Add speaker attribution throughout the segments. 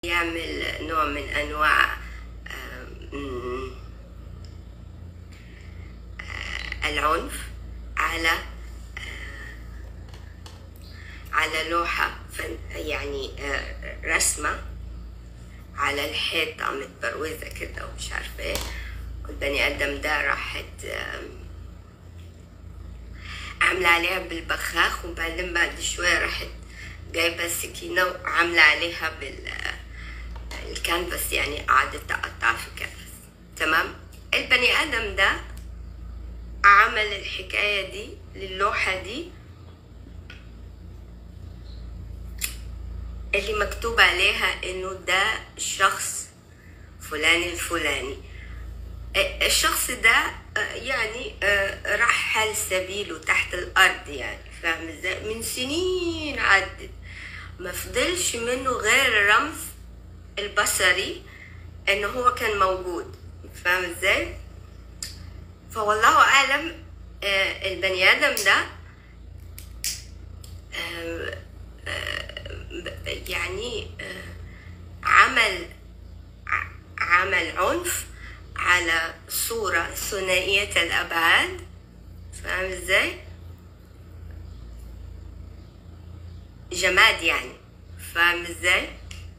Speaker 1: يعمل نوع من أنواع آم، آه، العنف على على لوحة فن- يعني آه، رسمة على الحيطة متبروزة كده ومش عارفة ايه والبني آدم ده راحت آم، عاملة عليها بالبخاخ وبعدين بعد شوية راحت جايبة السكينة وعاملة عليها بال الكانفاس يعني قعدت تقطع في الكانفاس تمام البني آدم ده عمل الحكاية دي للوحة دي اللي مكتوب عليها انه ده الشخص فلان الفلاني آه، الشخص ده آه، يعني آه، رحل سبيله تحت الارض يعني فاهم ازاي من سنين عدت ما فضلش منه غير الرمز البصري انه هو كان موجود فاهم ازاي فوالله اعلم آه، البني ادم ده آه، ب- يعني آه، عمل ع- عمل عنف على صورة ثنائية الأبعاد فاهم ازاي؟ جماد يعني فاهم ازاي؟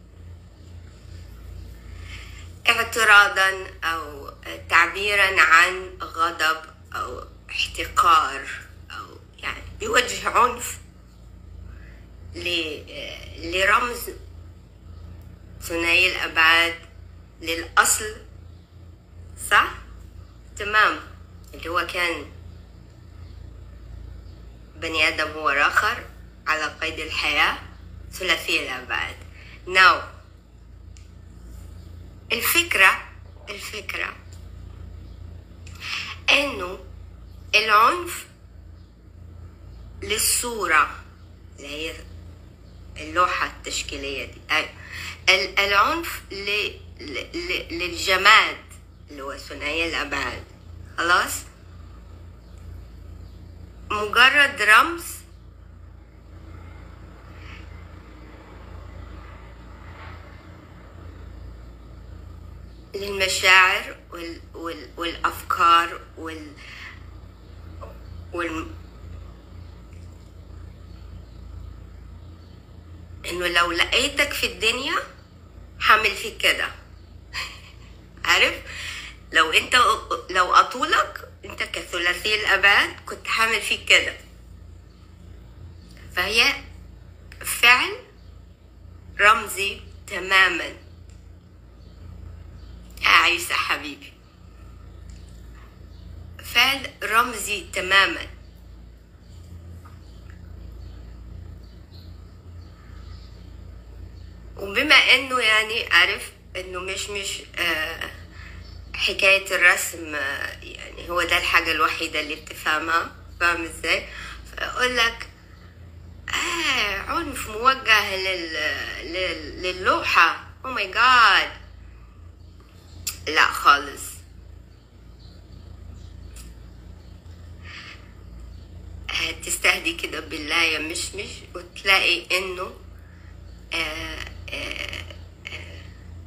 Speaker 1: اعتراضا أو تعبيرا عن غضب أو احتقار أو يعني بوجه عنف ل- لرمز ثنائي الأبعاد للأصل صح؟ تمام اللي هو كان بني آدم هو آخر على قيد الحياة ثلاثي الأبعاد ناو الفكرة الفكرة إنه العنف للصورة اللي هي اللوحة التشكيلية دي أي. ال- العنف ل... ل... ل... للجماد اللي هو ثنائي الأبعاد خلاص مجرد رمز للمشاعر وال... وال... والأفكار وال... وال... انه لو لقيتك في الدنيا هعمل فيك كده عارف لو انت لو اطولك انت كثلاثي الابعاد كنت هعمل فيك كده فهي فعل رمزي تماما يا عيسى حبيبي فعل رمزي تماما وبما انه يعني عارف انه مش مش آه حكاية الرسم آه يعني هو ده الحاجة الوحيدة اللي بتفهمها فاهم ازاي فاقول لك آه عنف موجه لل... لل... للوحة او ماي جاد لا خالص تستهدي كده بالله يا مشمش وتلاقي انه آه آه آه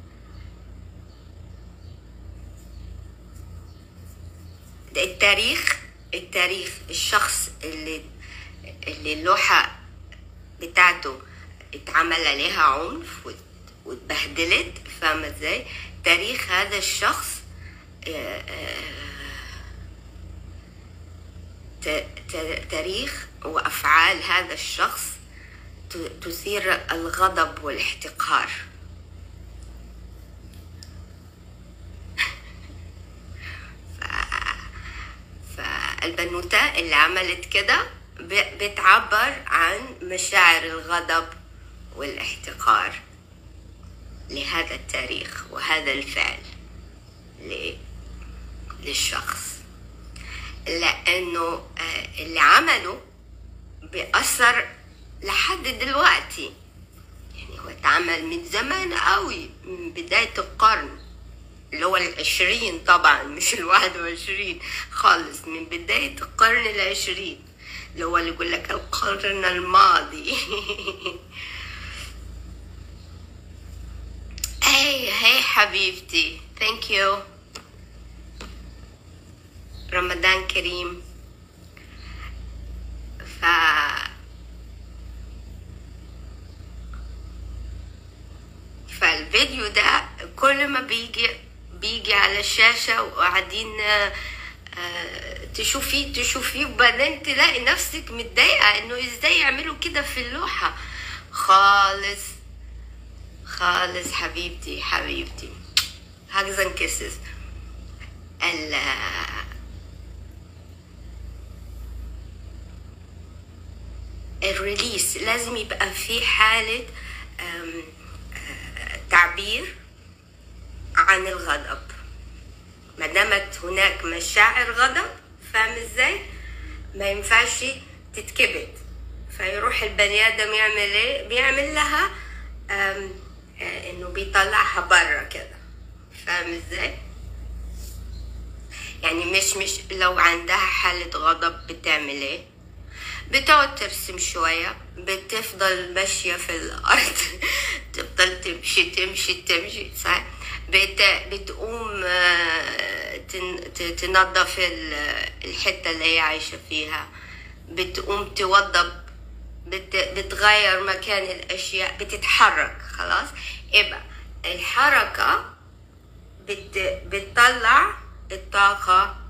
Speaker 1: ده التاريخ التاريخ الشخص اللي اللي اللوحة بتاعته اتعمل عليها عنف وات- واتبهدلت فاهمة ازاي تاريخ هذا الشخص آه، آه، ت- ت- تاريخ وأفعال هذا الشخص ت- تثير الغضب والاحتقار ف- فالبنوتة اللي عملت كده ب- بتعبر عن مشاعر الغضب والاحتقار لهذا التاريخ وهذا الفعل ل- للشخص لأنه آه، اللي عمله بأثر لحد دلوقتي يعني هو اتعمل من زمان قوي من بداية القرن اللي هو العشرين طبعا مش الواحد وعشرين خالص من بداية القرن العشرين اللي هو اللي يقول لك القرن الماضي هاي هاي حبيبتي ثانك يو رمضان كريم ف فالفيديو ده كل ما بيجي بيجي على الشاشة وقاعدين آه، آه، تشوفيه تشوفيه وبعدين تلاقي نفسك متضايقة انه ازاي يعملوا كده في اللوحة خالص خالص حبيبتي حبيبتي hugs and kisses ال الريليس لازم يبقى في حالة أم، آه، تعبير عن الغضب ما دامت هناك مشاعر غضب فاهم ازاي ما ينفعش تتكبت فيروح البني ادم يعمل ايه بيعمل لها أم، آه، انه بيطلعها برا كده فاهم ازاي يعني مش مش لو عندها حالة غضب بتعمل ايه بتقعد ترسم شوية بتفضل ماشية في الأرض تفضل تمشي تمشي تمشي صح بت... بتقوم آه، تن... ت- تنظف ال- الحتة اللي هي عايشة فيها بتقوم توضب بت... بتغير مكان الأشياء بتتحرك خلاص يبقى الحركة بت... بتطلع الطاقة